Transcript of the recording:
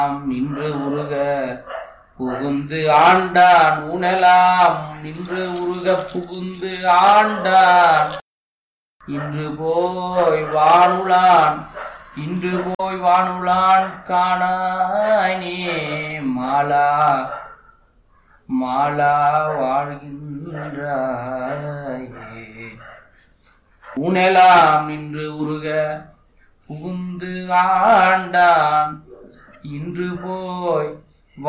நின்று உருக புகுந்து ஆண்டான் ஊனலாம் நின்று உருக புகுந்து ஆண்டான் இன்று போய் வானுலான் இன்று போய் வானுலான் காணானே மாலா மாலா வாழ்கின்றாயே ஊனெலாம் நின்று உருக புகுந்து ஆண்டான் இன்று போய்